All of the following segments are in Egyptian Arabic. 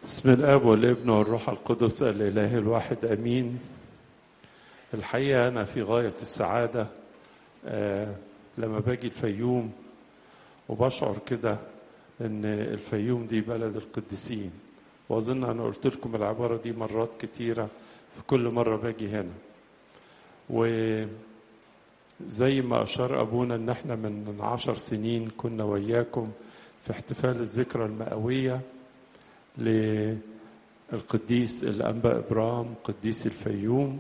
بسم الاب والابن والروح القدس الاله الواحد امين الحقيقه انا في غايه السعاده آه لما باجي الفيوم وبشعر كده ان الفيوم دي بلد القديسين واظن انا قلت لكم العباره دي مرات كتيره في كل مره باجي هنا وزي ما اشار ابونا ان احنا من عشر سنين كنا وياكم في احتفال الذكرى المئويه للقديس الأنبا إبرام قديس الفيوم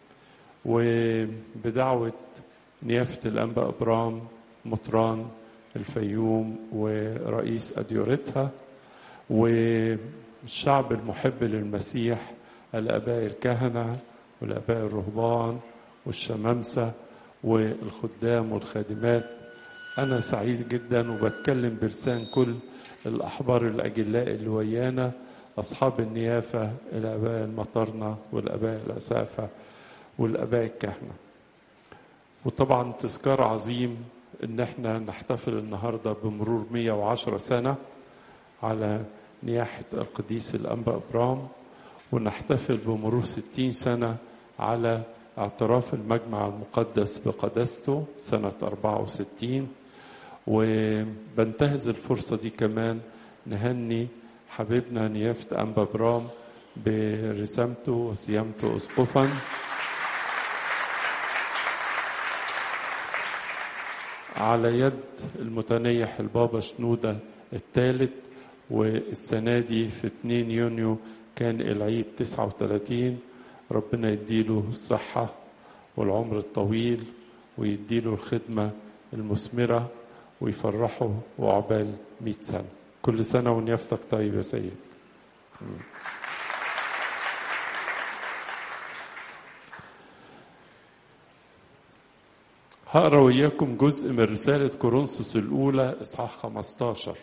وبدعوة نيافة الأنبا إبرام مطران الفيوم ورئيس أديورتها والشعب المحب للمسيح الآباء الكهنة والآباء الرهبان والشمامسة والخدام والخادمات أنا سعيد جدا وبتكلم بلسان كل الأحبار الأجلاء اللي ويانا أصحاب النيافة الآباء المطرنة والآباء الأسافة والآباء الكهنة وطبعا تذكار عظيم إن احنا نحتفل النهاردة بمرور 110 سنة على نياحة القديس الأنبا إبرام ونحتفل بمرور 60 سنة على اعتراف المجمع المقدس بقداسته سنة 64 وبنتهز الفرصة دي كمان نهني حبيبنا نيافة أنبا برام برسامته وصيامته أسقفا على يد المتنيح البابا شنودة الثالث والسنة دي في 2 يونيو كان العيد 39 ربنا يديله الصحة والعمر الطويل ويديله الخدمة المثمرة ويفرحوا وعقبال مئة سنة كل سنة ونيافتك طيب يا سيد هقرا وياكم جزء من رسالة كورنثوس الأولى إصحاح 15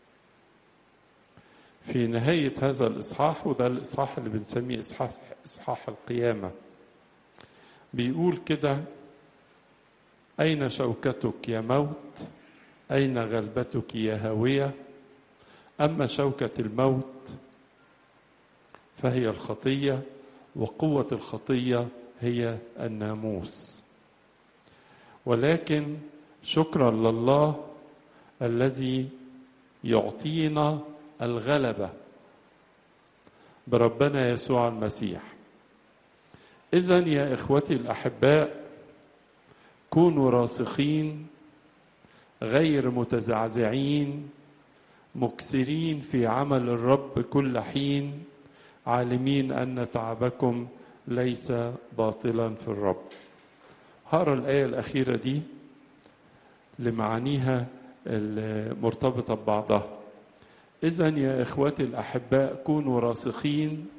في نهاية هذا الإصحاح وده الإصحاح اللي بنسميه إصحاح إصحاح القيامة بيقول كده أين شوكتك يا موت أين غلبتك يا هاوية أما شوكة الموت فهي الخطية وقوة الخطية هي الناموس ولكن شكرا لله الذي يعطينا الغلبة بربنا يسوع المسيح إذا يا إخوتي الأحباء كونوا راسخين غير متزعزعين مكسرين في عمل الرب كل حين عالمين ان تعبكم ليس باطلا في الرب هقرا الايه الاخيره دي لمعانيها المرتبطه ببعضها اذا يا اخوتي الاحباء كونوا راسخين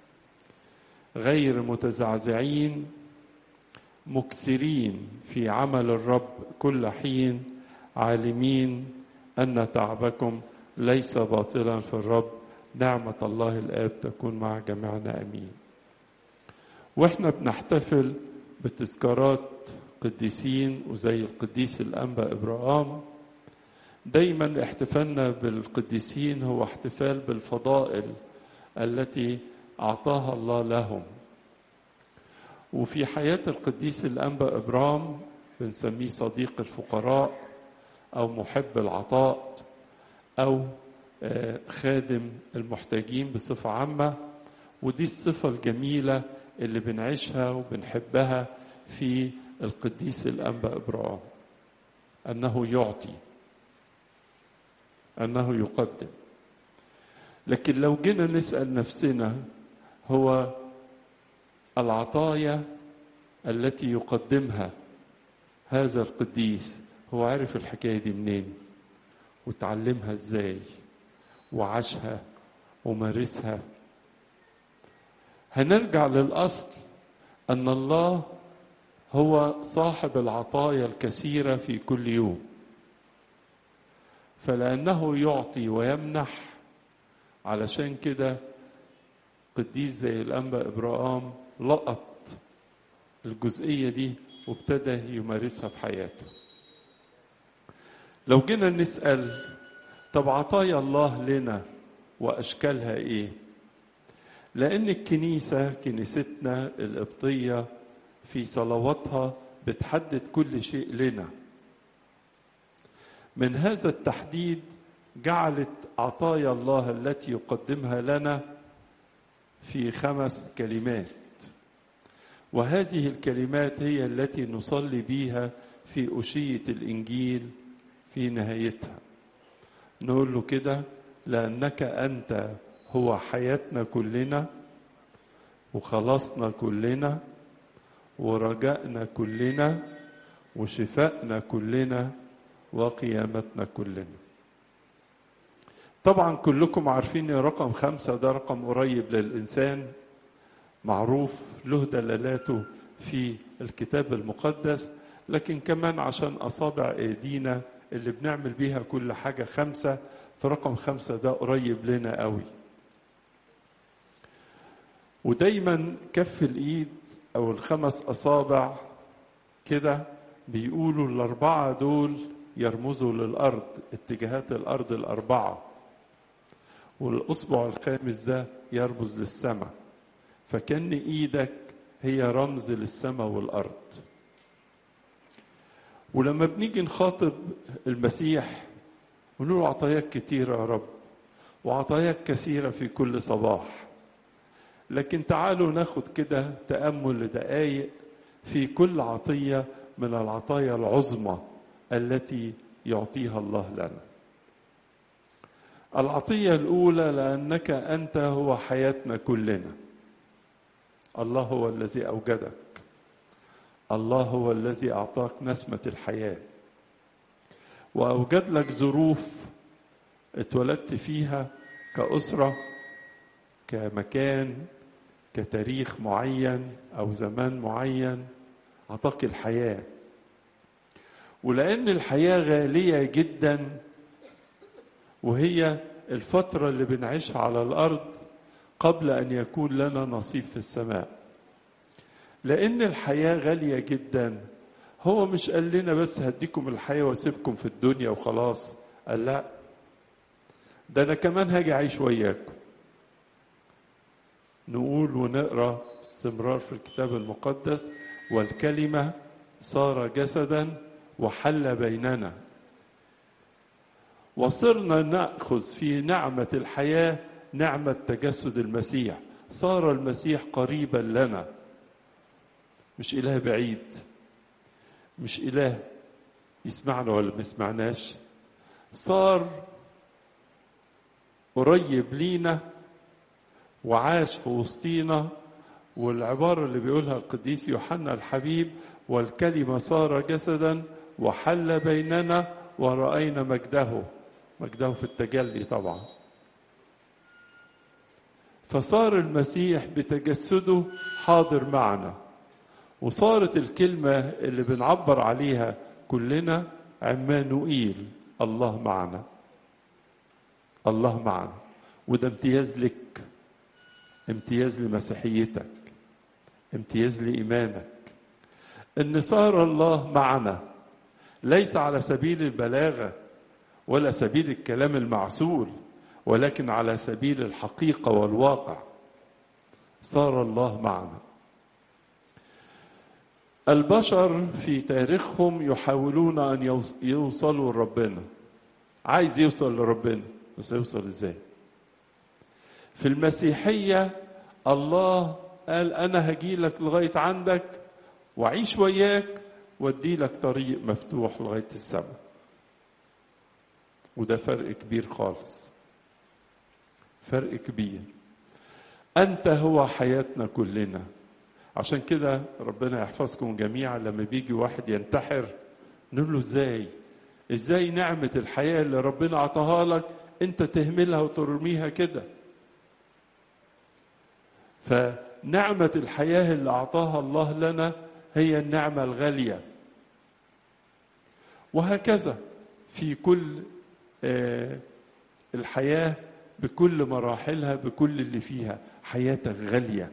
غير متزعزعين مكسرين في عمل الرب كل حين عالمين ان تعبكم ليس باطلا في الرب نعمه الله الاب تكون مع جميعنا امين واحنا بنحتفل بتذكارات قديسين وزي القديس الانبا ابراهام دايما احتفالنا بالقديسين هو احتفال بالفضائل التي اعطاها الله لهم وفي حياه القديس الانبا ابرام بنسميه صديق الفقراء او محب العطاء او خادم المحتاجين بصفه عامه ودي الصفه الجميله اللي بنعيشها وبنحبها في القديس الانبا ابراهام انه يعطي انه يقدم لكن لو جينا نسال نفسنا هو العطايا التي يقدمها هذا القديس هو عرف الحكايه دي منين وتعلمها ازاي وعاشها ومارسها هنرجع للاصل ان الله هو صاحب العطايا الكثيره في كل يوم فلانه يعطي ويمنح علشان كده قديس زي الانبا ابراهام لقط الجزئيه دي وابتدى يمارسها في حياته لو جينا نسال طب عطايا الله لنا واشكالها ايه لأن الكنيسة كنيستنا القبطية في صلواتها بتحدد كل شيء لنا من هذا التحديد جعلت عطايا الله التي يقدمها لنا في خمس كلمات وهذه الكلمات هي التي نصلي بها في أشية الإنجيل في نهايتها نقول له كده لأنك أنت هو حياتنا كلنا وخلاصنا كلنا ورجائنا كلنا وشفائنا كلنا وقيامتنا كلنا طبعا كلكم عارفين ان رقم خمسة ده رقم قريب للإنسان معروف له دلالاته في الكتاب المقدس لكن كمان عشان أصابع أيدينا اللي بنعمل بيها كل حاجة خمسة فرقم خمسة ده قريب لنا قوي ودايما كف الإيد أو الخمس أصابع كده بيقولوا الأربعة دول يرمزوا للأرض اتجاهات الأرض الأربعة والأصبع الخامس ده يرمز للسماء فكان إيدك هي رمز للسماء والأرض ولما بنيجي نخاطب المسيح ونقول عطاياك كتيرة يا رب وعطاياك كثيرة في كل صباح لكن تعالوا ناخد كده تأمل لدقايق في كل عطية من العطايا العظمى التي يعطيها الله لنا العطية الأولى لأنك أنت هو حياتنا كلنا الله هو الذي أوجدك الله هو الذي أعطاك نسمة الحياة وأوجد لك ظروف اتولدت فيها كأسرة كمكان كتاريخ معين أو زمان معين أعطاك الحياة ولأن الحياة غالية جدا وهي الفترة اللي بنعيشها على الأرض قبل أن يكون لنا نصيب في السماء لأن الحياة غالية جدا هو مش قال لنا بس هديكم الحياة واسيبكم في الدنيا وخلاص قال لا ده أنا كمان هاجي أعيش وياكم نقول ونقرا باستمرار في الكتاب المقدس والكلمة صار جسدا وحل بيننا وصرنا ناخذ في نعمه الحياه نعمه تجسد المسيح صار المسيح قريبا لنا مش اله بعيد مش اله يسمعنا ولا ما يسمعناش صار قريب لينا وعاش في وسطينا والعباره اللي بيقولها القديس يوحنا الحبيب والكلمه صار جسدا وحل بيننا ورأينا مجده مجده في التجلي طبعا فصار المسيح بتجسده حاضر معنا وصارت الكلمة اللي بنعبر عليها كلنا عمانوئيل الله معنا الله معنا وده امتياز لك امتياز لمسيحيتك امتياز لإيمانك ان صار الله معنا ليس على سبيل البلاغه ولا سبيل الكلام المعسول ولكن على سبيل الحقيقه والواقع صار الله معنا البشر في تاريخهم يحاولون ان يوصلوا لربنا عايز يوصل لربنا بس يوصل ازاي في المسيحيه الله قال انا هجيلك لغايه عندك واعيش وياك وادي لك طريق مفتوح لغايه السماء وده فرق كبير خالص فرق كبير انت هو حياتنا كلنا عشان كده ربنا يحفظكم جميعا لما بيجي واحد ينتحر نقول له ازاي ازاي نعمه الحياه اللي ربنا عطاها لك انت تهملها وترميها كده فنعمه الحياه اللي اعطاها الله لنا هي النعمه الغاليه وهكذا في كل الحياة بكل مراحلها بكل اللي فيها حياتك غالية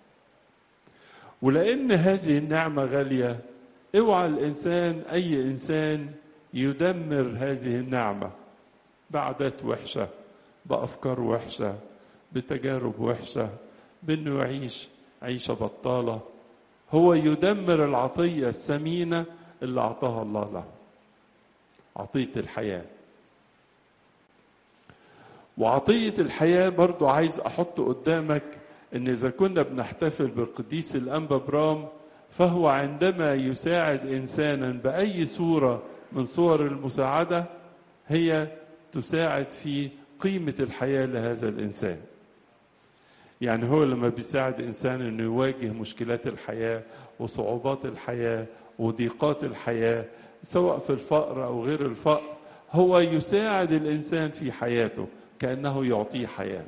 ولأن هذه النعمة غالية اوعى الإنسان أي إنسان يدمر هذه النعمة بعادات وحشة بأفكار وحشة بتجارب وحشة بأنه يعيش عيشة بطالة هو يدمر العطية الثمينة اللي أعطاها الله له عطية الحياة وعطية الحياة برضو عايز أحط قدامك إن إذا كنا بنحتفل بالقديس الأنبا برام فهو عندما يساعد إنسانا بأي صورة من صور المساعدة هي تساعد في قيمة الحياة لهذا الإنسان يعني هو لما بيساعد إنسان إنه يواجه مشكلات الحياة وصعوبات الحياة وضيقات الحياة سواء في الفقر أو غير الفقر هو يساعد الإنسان في حياته كأنه يعطيه حياة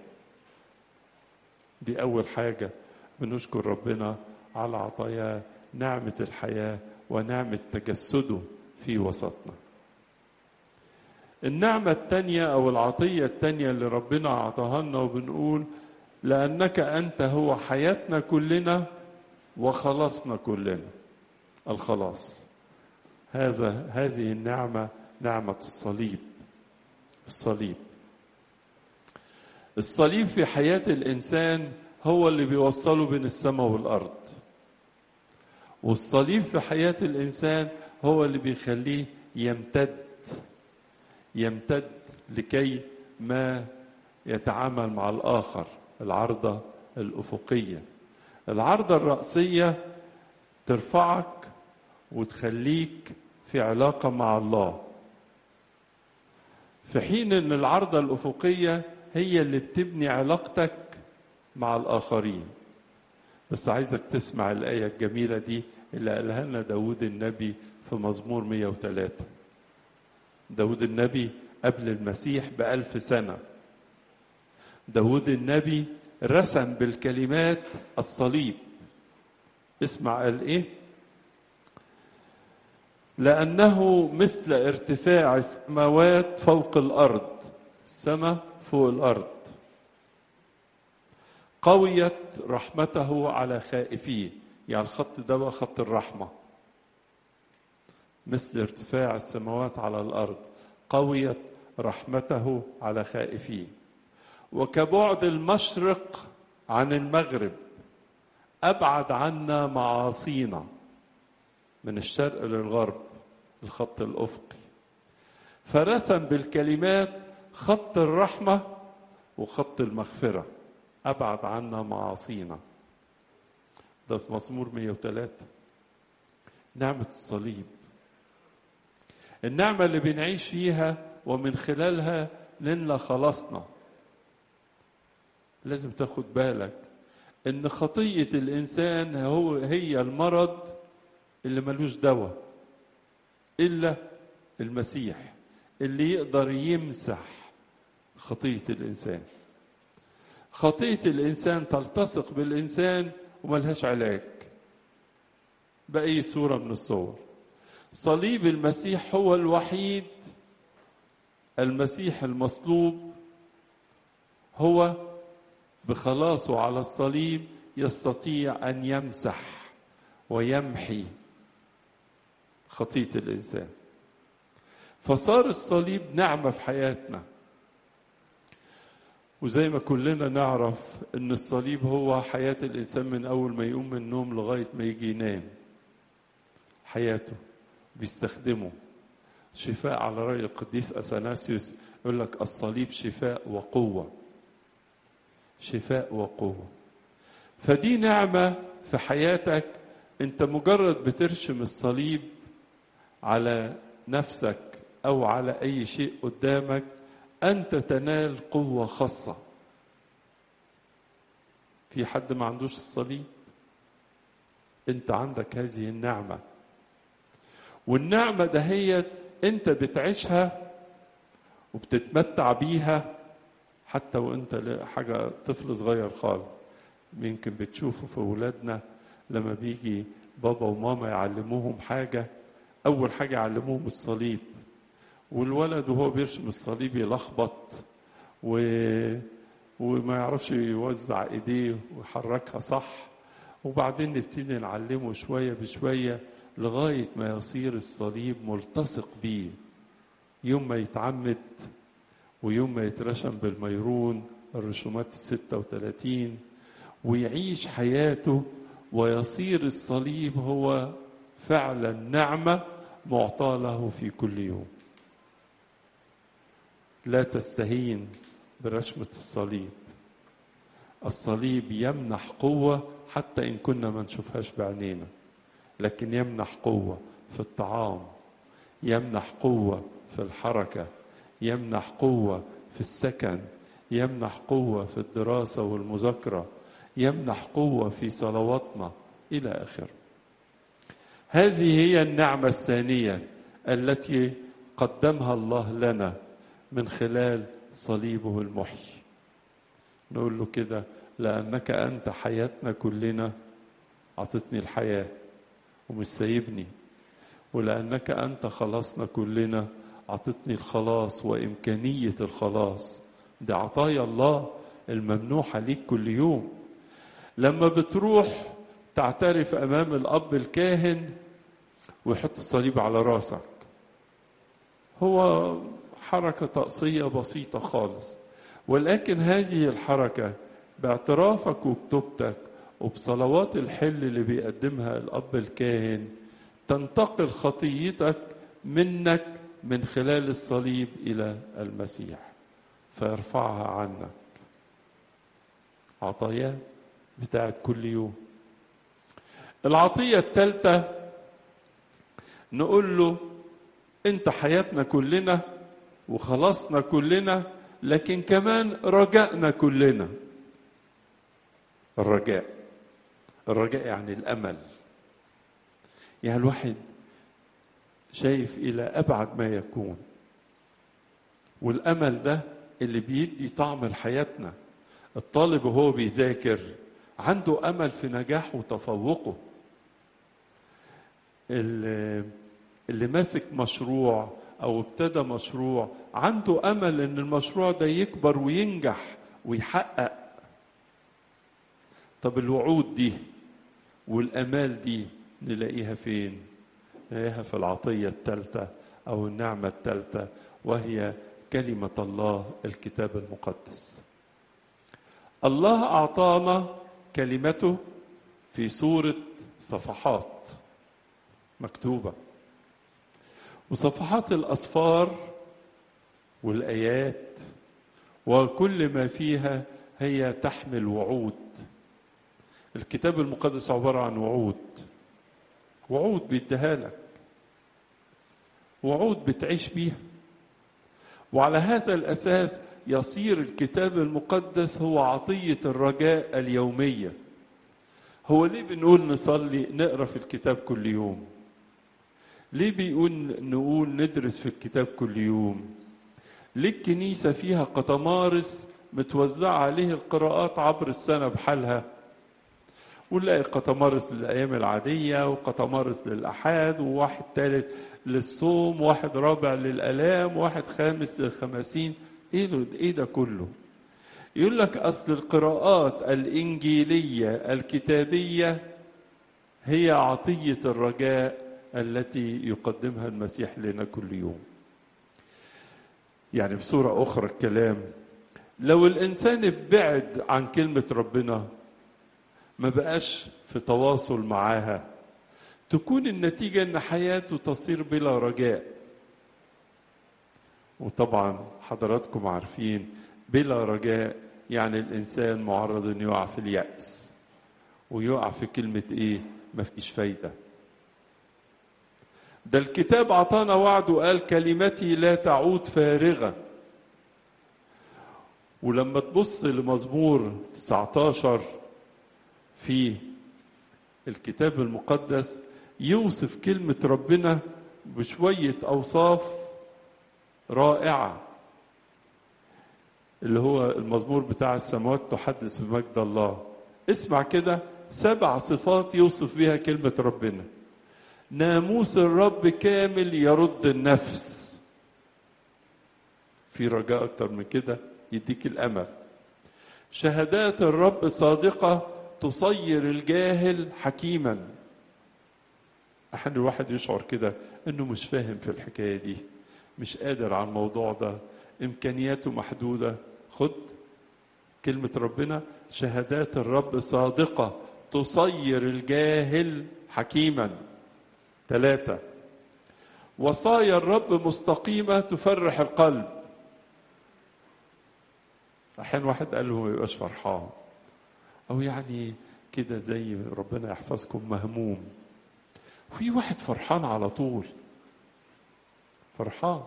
دي أول حاجة بنشكر ربنا على عطاياه نعمة الحياة ونعمة تجسده في وسطنا النعمة التانية أو العطية التانية اللي ربنا أعطاها لنا وبنقول لأنك أنت هو حياتنا كلنا وخلصنا كلنا الخلاص هذا هذه النعمة نعمة الصليب الصليب الصليب في حياة الإنسان هو اللي بيوصله بين السماء والأرض والصليب في حياة الإنسان هو اللي بيخليه يمتد يمتد لكي ما يتعامل مع الآخر العرضة الأفقية العرضة الرأسية ترفعك وتخليك في علاقة مع الله في حين ان العرضة الأفقية هي اللي بتبني علاقتك مع الآخرين بس عايزك تسمع الآية الجميلة دي اللي قالها لنا داود النبي في مزمور 103 داود النبي قبل المسيح بألف سنة داود النبي رسم بالكلمات الصليب اسمع قال ايه لأنه مثل ارتفاع السماوات فوق الأرض السماء فوق الأرض قويت رحمته على خائفيه يعني الخط ده بقى خط الرحمة مثل ارتفاع السماوات على الأرض قويت رحمته على خائفيه وكبعد المشرق عن المغرب أبعد عنا معاصينا من الشرق للغرب الخط الأفقي فرسم بالكلمات خط الرحمة وخط المغفرة أبعد عنا معاصينا ده في مزمور 103 نعمة الصليب النعمة اللي بنعيش فيها ومن خلالها نلنا خلاصنا لازم تاخد بالك ان خطية الانسان هو هي المرض اللي ملوش دواء الا المسيح اللي يقدر يمسح خطية الانسان خطية الانسان تلتصق بالانسان وملهاش علاج بأي صورة من الصور صليب المسيح هو الوحيد المسيح المصلوب هو بخلاصه على الصليب يستطيع ان يمسح ويمحي خطيه الانسان فصار الصليب نعمه في حياتنا وزي ما كلنا نعرف ان الصليب هو حياه الانسان من اول ما يقوم من النوم لغايه ما يجي ينام حياته بيستخدمه شفاء على راي القديس اثناسيوس يقول لك الصليب شفاء وقوه شفاء وقوة فدي نعمة في حياتك انت مجرد بترشم الصليب على نفسك او على اي شيء قدامك انت تنال قوة خاصة في حد ما عندوش الصليب انت عندك هذه النعمة والنعمة دهيت انت بتعيشها وبتتمتع بيها حتى وانت حاجة طفل صغير خالص يمكن بتشوفه في ولادنا لما بيجي بابا وماما يعلموهم حاجة أول حاجة يعلموهم الصليب والولد وهو بيرسم الصليب يلخبط و... وما يعرفش يوزع ايديه ويحركها صح وبعدين نبتدي نعلمه شوية بشوية لغاية ما يصير الصليب ملتصق بيه يوم ما يتعمد ويوم ما يترشم بالميرون الرسومات الستة وثلاثين ويعيش حياته ويصير الصليب هو فعلا نعمة معطاة له في كل يوم لا تستهين برشمة الصليب الصليب يمنح قوة حتى إن كنا ما نشوفهاش بعينينا لكن يمنح قوة في الطعام يمنح قوة في الحركة يمنح قوة في السكن يمنح قوة في الدراسة والمذاكرة يمنح قوة في صلواتنا إلى آخره هذه هي النعمة الثانية التي قدمها الله لنا من خلال صليبه المحيي نقول له كده لأنك أنت حياتنا كلنا عطتني الحياة ومش سايبني ولأنك أنت خلصنا كلنا عطتني الخلاص وإمكانية الخلاص دي عطايا الله الممنوحة ليك كل يوم لما بتروح تعترف أمام الأب الكاهن ويحط الصليب على راسك هو حركة طقسية بسيطة خالص ولكن هذه الحركة باعترافك وبتوبتك وبصلوات الحل اللي بيقدمها الأب الكاهن تنتقل خطيتك منك من خلال الصليب إلى المسيح فيرفعها عنك عطايا بتاعت كل يوم العطية الثالثة نقول له انت حياتنا كلنا وخلصنا كلنا لكن كمان رجائنا كلنا الرجاء الرجاء يعني الامل يعني الواحد شايف الى ابعد ما يكون والامل ده اللي بيدي طعم لحياتنا الطالب وهو بيذاكر عنده امل في نجاحه وتفوقه اللي, اللي ماسك مشروع او ابتدى مشروع عنده امل ان المشروع ده يكبر وينجح ويحقق طب الوعود دي والامال دي نلاقيها فين نلاقيها في العطيه الثالثه او النعمه الثالثه وهي كلمه الله الكتاب المقدس الله اعطانا كلمته في سوره صفحات مكتوبه وصفحات الاسفار والايات وكل ما فيها هي تحمل وعود الكتاب المقدس عباره عن وعود وعود بيديها لك وعود بتعيش بيها وعلى هذا الاساس يصير الكتاب المقدس هو عطيه الرجاء اليوميه هو ليه بنقول نصلي نقرا في الكتاب كل يوم ليه بيقول نقول ندرس في الكتاب كل يوم ليه الكنيسة فيها قطمارس متوزعة عليه القراءات عبر السنة بحالها ونلاقي قطمارس للأيام العادية وقطمارس للأحاد وواحد ثالث للصوم واحد رابع للآلام واحد خامس للخمسين إيه ده, إيه ده كله يقول لك أصل القراءات الإنجيلية الكتابية هي عطية الرجاء التي يقدمها المسيح لنا كل يوم يعني بصورة أخرى الكلام لو الإنسان ابعد عن كلمة ربنا ما بقاش في تواصل معاها تكون النتيجة أن حياته تصير بلا رجاء وطبعا حضراتكم عارفين بلا رجاء يعني الإنسان معرض أن يقع في اليأس ويقع في كلمة إيه ما فيش فايدة ده الكتاب عطانا وعد وقال كلمتي لا تعود فارغة ولما تبص لمزمور 19 في الكتاب المقدس يوصف كلمة ربنا بشوية أوصاف رائعة اللي هو المزمور بتاع السماوات تحدث بمجد الله اسمع كده سبع صفات يوصف بها كلمة ربنا ناموس الرب كامل يرد النفس في رجاء اكتر من كده يديك الامل شهادات الرب صادقه تصير الجاهل حكيما احيانا الواحد يشعر كده انه مش فاهم في الحكايه دي مش قادر على الموضوع ده امكانياته محدوده خد كلمة ربنا شهادات الرب صادقة تصير الجاهل حكيما ثلاثة وصايا الرب مستقيمة تفرح القلب أحيانا واحد قال له ما يبقاش فرحان أو يعني كده زي ربنا يحفظكم مهموم في واحد فرحان على طول فرحان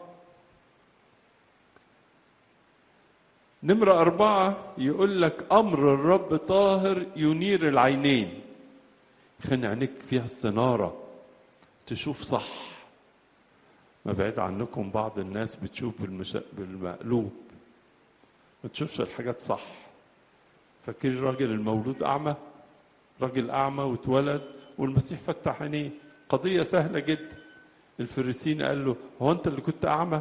نمرة أربعة يقول لك أمر الرب طاهر ينير العينين خلي عينيك فيها الصنارة تشوف صح ما بعيد عنكم بعض الناس بتشوف بالمش... بالمقلوب ما تشوفش الحاجات صح فاكر الراجل المولود أعمى راجل أعمى واتولد والمسيح فتح عينيه قضية سهلة جدا الفريسين قال له هو أنت اللي كنت أعمى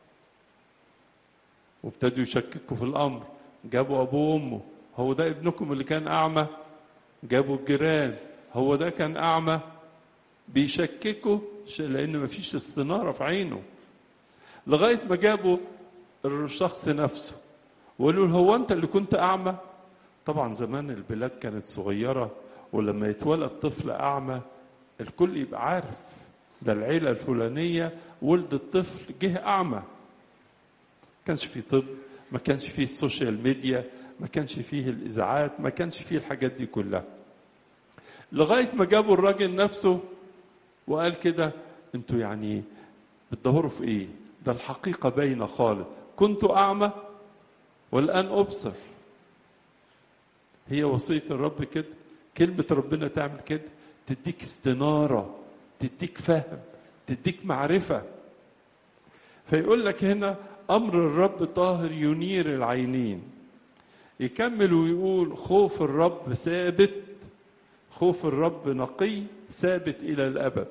وابتدوا يشككوا في الأمر جابوا أبوه وأمه هو ده ابنكم اللي كان أعمى جابوا الجيران هو ده كان أعمى بيشككوا لأن مفيش الصنارة في عينه لغاية ما جابوا الشخص نفسه وقالوا له هو أنت اللي كنت أعمى طبعا زمان البلاد كانت صغيرة ولما يتولد طفل أعمى الكل يبقى عارف ده العيلة الفلانية ولد الطفل جه أعمى كانش فيه طب ما كانش فيه السوشيال ميديا ما كانش فيه الإذاعات ما كانش فيه الحاجات دي كلها لغاية ما جابوا الراجل نفسه وقال كده انتوا يعني بتدوروا في ايه ده الحقيقة باينة خالص كنت أعمى والآن أبصر هي وصية الرب كده كلمة ربنا تعمل كده تديك استنارة تديك فهم تديك معرفة فيقول لك هنا أمر الرب طاهر ينير العينين يكمل ويقول خوف الرب ثابت خوف الرب نقي ثابت إلى الأبد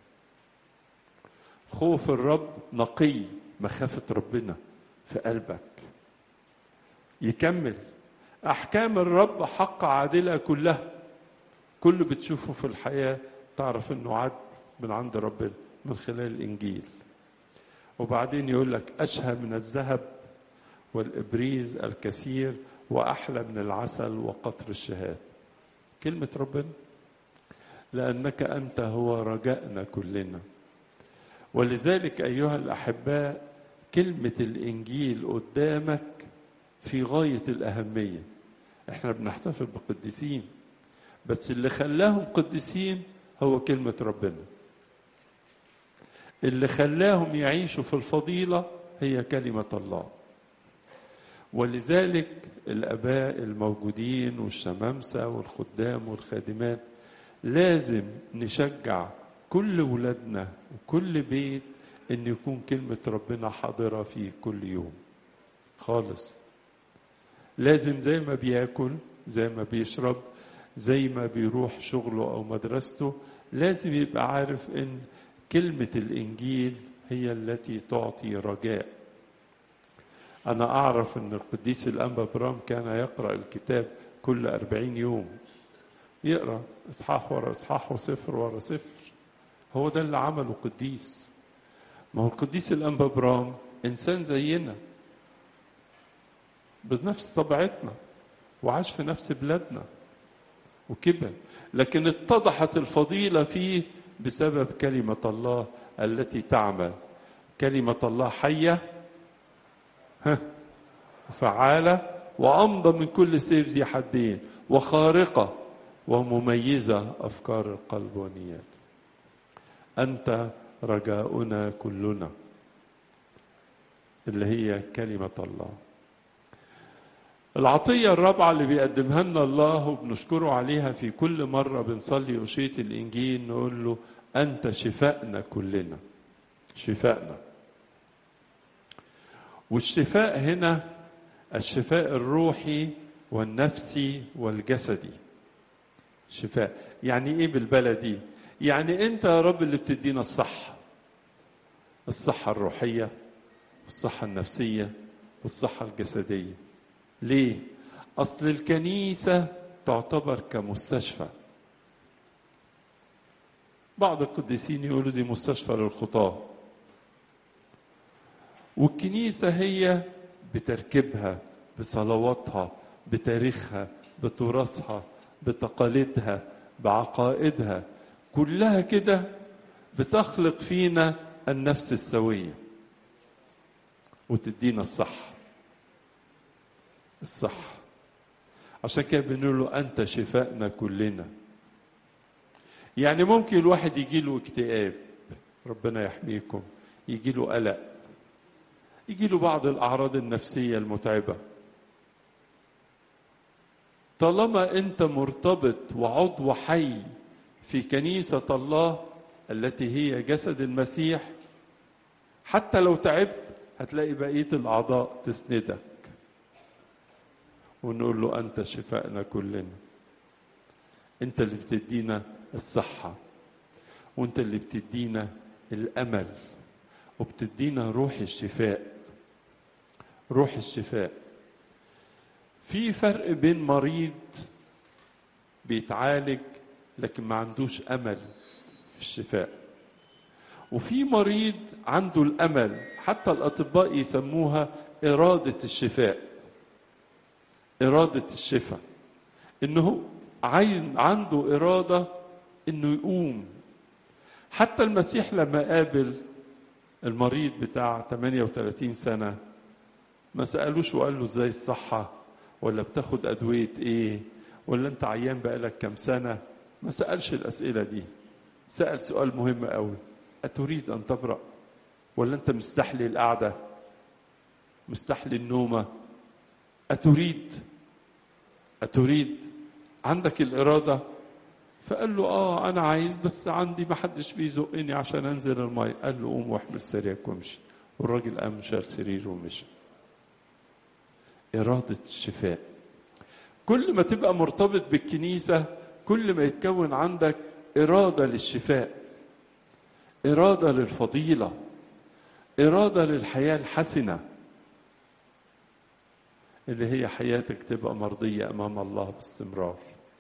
خوف الرب نقي مخافة ربنا في قلبك يكمل أحكام الرب حق عادلة كلها كل بتشوفه في الحياة تعرف أنه عدل من عند ربنا من خلال الإنجيل وبعدين يقول لك أشهى من الذهب والإبريز الكثير وأحلى من العسل وقطر الشهاد كلمة ربنا لأنك أنت هو رجائنا كلنا ولذلك أيها الأحباء كلمة الإنجيل قدامك في غاية الأهمية احنا بنحتفل بقديسين بس اللي خلاهم قديسين هو كلمة ربنا اللي خلاهم يعيشوا في الفضيلة هي كلمة الله ولذلك الآباء الموجودين والشمامسة والخدام والخادمات لازم نشجع كل ولادنا وكل بيت ان يكون كلمة ربنا حاضرة فيه كل يوم خالص لازم زي ما بياكل زي ما بيشرب زي ما بيروح شغله او مدرسته لازم يبقى عارف ان كلمة الانجيل هي التي تعطي رجاء انا اعرف ان القديس الانبا برام كان يقرأ الكتاب كل أربعين يوم يقرأ اصحاح ورا اصحاح وسفر ورا سفر هو ده اللي عمله قديس ما هو القديس الانبا برام انسان زينا بنفس طبيعتنا وعاش في نفس بلادنا وكبر لكن اتضحت الفضيلة فيه بسبب كلمة الله التي تعمل كلمة الله حية ها فعالة وأمضى من كل سيف ذي حدين وخارقة ومميزة أفكار القلب ونياته أنت رجاؤنا كلنا اللي هي كلمة الله العطية الرابعة اللي بيقدمها لنا الله وبنشكره عليها في كل مرة بنصلي أشية الإنجيل نقول له أنت شفائنا كلنا شفائنا والشفاء هنا الشفاء الروحي والنفسي والجسدي شفاء يعني ايه بالبلدي يعني انت يا رب اللي بتدينا الصحة الصحة الروحية والصحة النفسية والصحة الجسدية ليه اصل الكنيسة تعتبر كمستشفى بعض القديسين يقولوا دي مستشفى للخطاه والكنيسة هي بتركيبها بصلواتها بتاريخها بتراثها بتقاليدها بعقائدها كلها كده بتخلق فينا النفس السويه وتدينا الصح الصح عشان كده بنقول له انت شفائنا كلنا يعني ممكن الواحد يجي له اكتئاب ربنا يحميكم يجي له قلق يجي له بعض الاعراض النفسيه المتعبه طالما انت مرتبط وعضو حي في كنيسه الله التي هي جسد المسيح حتى لو تعبت هتلاقي بقيه الاعضاء تسندك ونقول له انت شفائنا كلنا انت اللي بتدينا الصحه وانت اللي بتدينا الامل وبتدينا روح الشفاء روح الشفاء في فرق بين مريض بيتعالج لكن ما عندوش امل في الشفاء وفي مريض عنده الامل حتى الاطباء يسموها اراده الشفاء اراده الشفاء انه عين عنده اراده انه يقوم حتى المسيح لما قابل المريض بتاع 38 سنه ما سالوش وقال له ازاي الصحه ولا بتاخد ادويه ايه ولا انت عيان بقالك كام سنه ما سالش الاسئله دي سال سؤال مهم قوي اتريد ان تبرا ولا انت مستحلي القعده مستحلي النومه اتريد اتريد عندك الاراده فقال له اه انا عايز بس عندي ما حدش بيزقني عشان انزل المي قال له قوم واحمل سريرك وامشي والراجل قام شال سريره ومشي إرادة الشفاء كل ما تبقى مرتبط بالكنيسة كل ما يتكون عندك إرادة للشفاء إرادة للفضيلة إرادة للحياة الحسنة اللي هي حياتك تبقى مرضية أمام الله باستمرار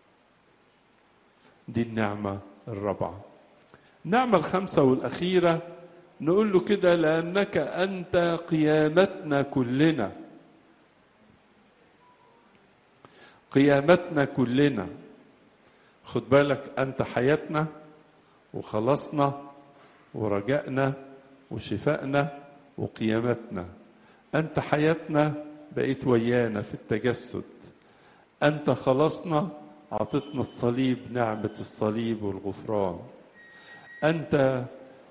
دي النعمة الرابعة النعمة الخامسة والأخيرة نقول له كده لأنك أنت قيامتنا كلنا قيامتنا كلنا خد بالك أنت حياتنا وخلاصنا ورجائنا وشفائنا وقيامتنا أنت حياتنا بقيت ويانا في التجسد أنت خلصنا عطتنا الصليب نعمة الصليب والغفران أنت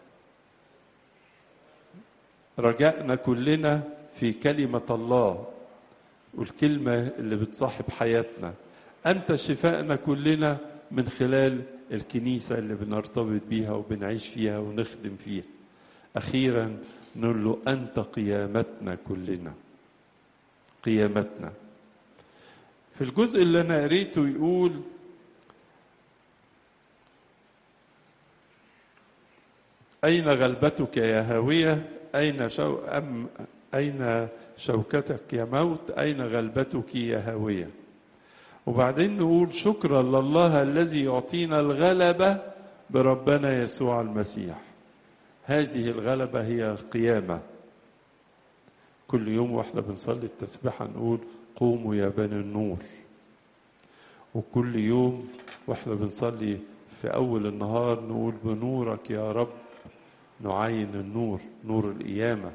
رجائنا كلنا في كلمة الله والكلمة اللي بتصاحب حياتنا أنت شفائنا كلنا من خلال الكنيسة اللي بنرتبط بيها وبنعيش فيها ونخدم فيها أخيرا نقول له أنت قيامتنا كلنا قيامتنا في الجزء اللي أنا قريته يقول أين غلبتك يا هاوية أين شو أم أين شوكتك يا موت أين غلبتك يا هاوية وبعدين نقول شكرا لله الذي يعطينا الغلبة بربنا يسوع المسيح هذه الغلبة هي القيامة كل يوم واحنا بنصلي التسبيحة نقول قوموا يا بني النور وكل يوم واحنا بنصلي في أول النهار نقول بنورك يا رب نعين النور نور القيامة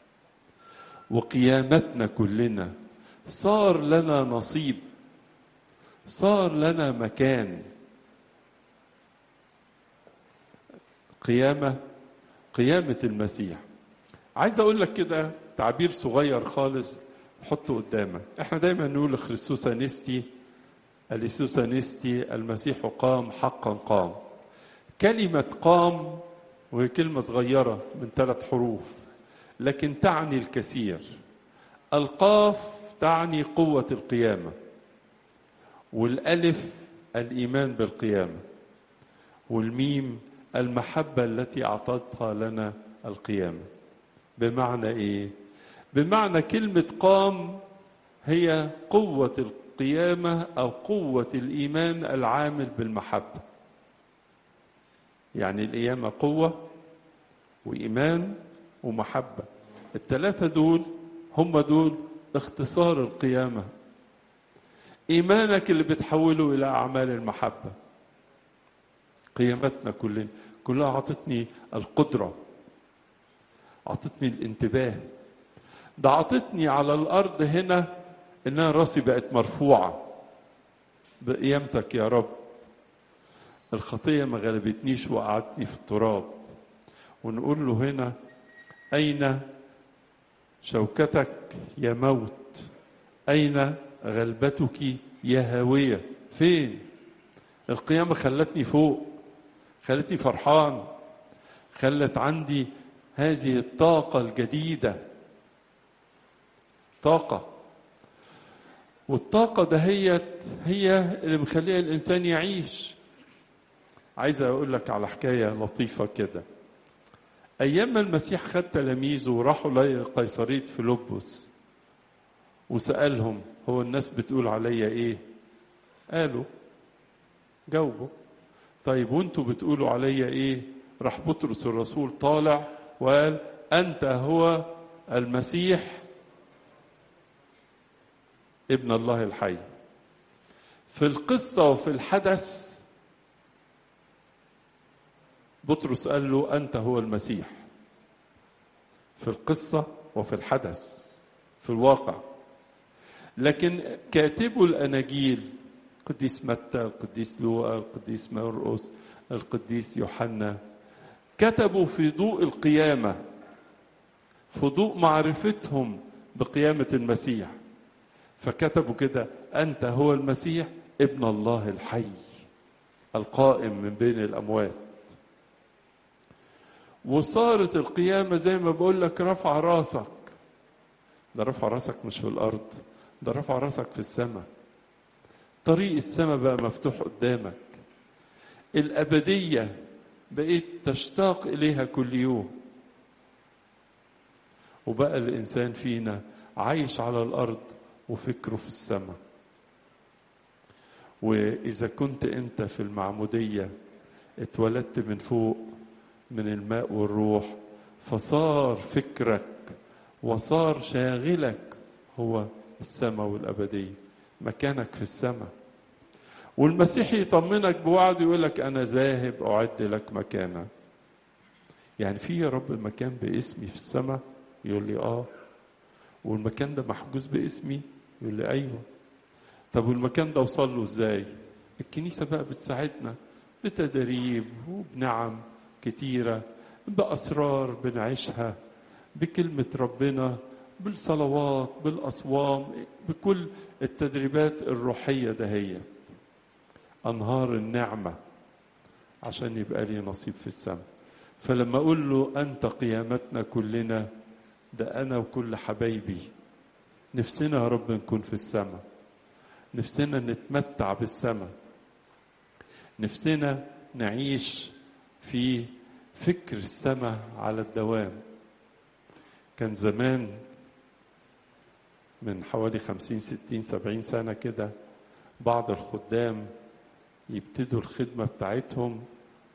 وقيامتنا كلنا صار لنا نصيب صار لنا مكان قيامة قيامة المسيح عايز أقول لك كده تعبير صغير خالص حطه قدامك احنا دايما نقول خريستوس انستي اليسوس انستي المسيح قام حقا قام كلمة قام وهي كلمة صغيرة من ثلاث حروف لكن تعني الكثير القاف تعني قوة القيامة والألف الإيمان بالقيامة والميم المحبة التي أعطتها لنا القيامة بمعنى إيه؟ بمعنى كلمة قام هي قوة القيامة أو قوة الإيمان العامل بالمحبة يعني القيامة قوة وإيمان ومحبة الثلاثة دول هم دول اختصار القيامة إيمانك اللي بتحوله إلى أعمال المحبة قيامتنا كلنا كلها أعطتني القدرة أعطتني الانتباه ده أعطتني على الأرض هنا إن أنا راسي بقت مرفوعة بقيامتك يا رب الخطية ما غلبتنيش وقعدتني في التراب ونقول له هنا أين شوكتك يا موت أين غلبتك يا هاوية فين القيامة خلتني فوق خلتني فرحان خلت عندي هذه الطاقة الجديدة طاقة والطاقة دهيت هي اللي مخليها الإنسان يعيش عايز أقول لك على حكاية لطيفة كده أيام ما المسيح خد تلاميذه وراحوا لقيصرية فيلبس وسألهم هو الناس بتقول عليا إيه؟ قالوا جاوبوا طيب وانتوا بتقولوا عليا إيه؟ راح بطرس الرسول طالع وقال أنت هو المسيح ابن الله الحي في القصة وفي الحدث بطرس قال له أنت هو المسيح في القصة وفي الحدث في الواقع لكن كاتبو الأناجيل قديس متى القديس لوقا القديس مرقس القديس يوحنا كتبوا في ضوء القيامة في ضوء معرفتهم بقيامة المسيح فكتبوا كده أنت هو المسيح ابن الله الحي القائم من بين الأموات وصارت القيامة زي ما بقول لك رفع راسك ده رفع راسك مش في الأرض ده رفع راسك في السماء طريق السماء بقى مفتوح قدامك الأبدية بقيت تشتاق إليها كل يوم وبقى الإنسان فينا عايش على الأرض وفكره في السماء وإذا كنت أنت في المعمودية اتولدت من فوق من الماء والروح فصار فكرك وصار شاغلك هو السماء والأبدية مكانك في السماء والمسيح يطمنك بوعد يقول لك أنا ذاهب أعد لك مكانا يعني في يا رب مكان باسمي في السماء يقول لي آه والمكان ده محجوز باسمي يقول لي أيوه طب والمكان ده وصل له ازاي الكنيسة بقى بتساعدنا بتدريب وبنعم كتيرة بأسرار بنعيشها بكلمة ربنا بالصلوات بالأصوام بكل التدريبات الروحية دهيت أنهار النعمة عشان يبقى لي نصيب في السماء فلما أقول له أنت قيامتنا كلنا ده أنا وكل حبايبي نفسنا يا رب نكون في السماء نفسنا نتمتع بالسماء نفسنا نعيش في فكر السماء على الدوام كان زمان من حوالي خمسين ستين سبعين سنة كده بعض الخدام يبتدوا الخدمة بتاعتهم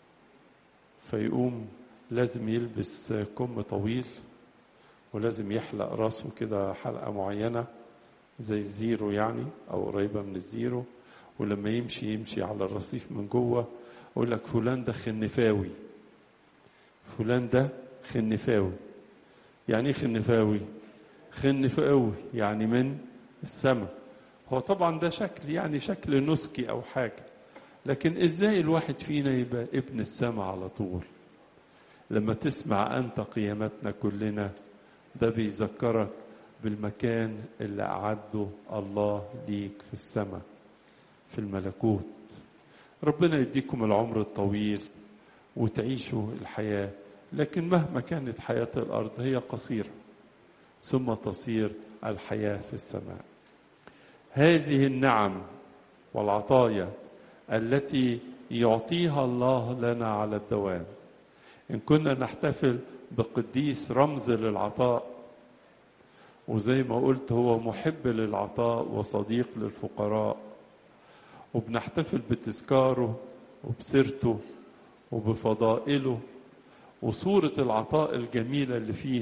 فيقوم لازم يلبس كم طويل ولازم يحلق راسه كده حلقة معينة زي الزيرو يعني أو قريبة من الزيرو ولما يمشي يمشي على الرصيف من جوه يقول لك فلان ده خنفاوي فلان ده خنفاوي يعني ايه خنفاوي خنفاوي يعني من السماء هو طبعا ده شكل يعني شكل نسكي او حاجه لكن ازاي الواحد فينا يبقى ابن السماء على طول لما تسمع انت قيامتنا كلنا ده بيذكرك بالمكان اللي أعده الله ليك في السماء في الملكوت ربنا يديكم العمر الطويل وتعيشوا الحياة لكن مهما كانت حياة الأرض هي قصيرة ثم تصير الحياة في السماء هذه النعم والعطايا التي يعطيها الله لنا على الدوام إن كنا نحتفل بقديس رمز للعطاء وزي ما قلت هو محب للعطاء وصديق للفقراء وبنحتفل بتذكاره وبسيرته وبفضائله وصورة العطاء الجميلة اللي فيه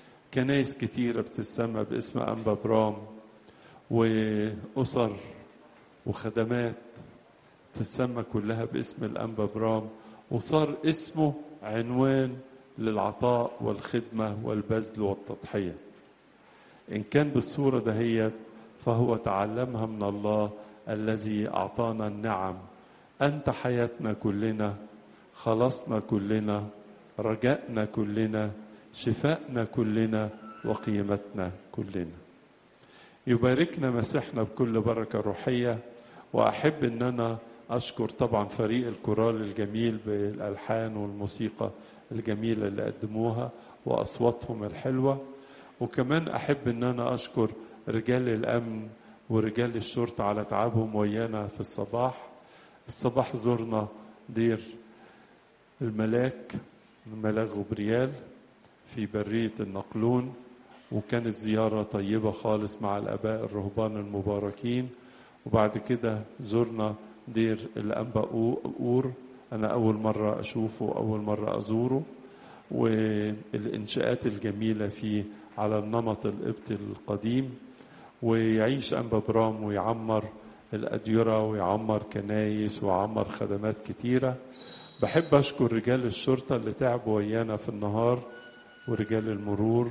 كنايس كتيرة بتسمى باسم أنبا برام وأسر وخدمات تسمى كلها باسم الأنبا برام وصار اسمه عنوان للعطاء والخدمة والبذل والتضحية إن كان بالصورة دهيت فهو تعلمها من الله الذي أعطانا النعم أنت حياتنا كلنا خلصنا كلنا رجائنا كلنا شفائنا كلنا وقيمتنا كلنا يباركنا مسيحنا بكل بركة روحية وأحب أن أنا أشكر طبعا فريق الكورال الجميل بالألحان والموسيقى الجميلة اللي قدموها وأصواتهم الحلوة وكمان أحب أن أنا أشكر رجال الأمن ورجال الشرطة على تعبهم ويانا في الصباح الصباح زرنا دير الملاك الملاك غبريال في برية النقلون وكانت زيارة طيبة خالص مع الآباء الرهبان المباركين وبعد كده زرنا دير الأنبا أور أنا أول مرة أشوفه أول مرة أزوره والإنشاءات الجميلة فيه على النمط القبطي القديم ويعيش أنبا برام ويعمر الأديرة ويعمر كنايس ويعمر خدمات كتيرة بحب أشكر رجال الشرطة اللي تعبوا ويانا في النهار ورجال المرور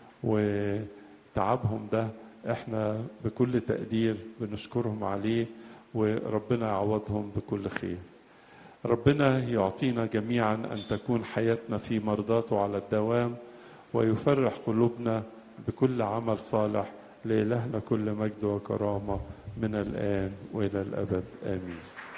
وتعبهم ده احنا بكل تقدير بنشكرهم عليه وربنا يعوضهم بكل خير ربنا يعطينا جميعا أن تكون حياتنا في مرضاته على الدوام ويفرح قلوبنا بكل عمل صالح لإلهنا كل مجد وكرامة من الآن وإلى الأبد آمين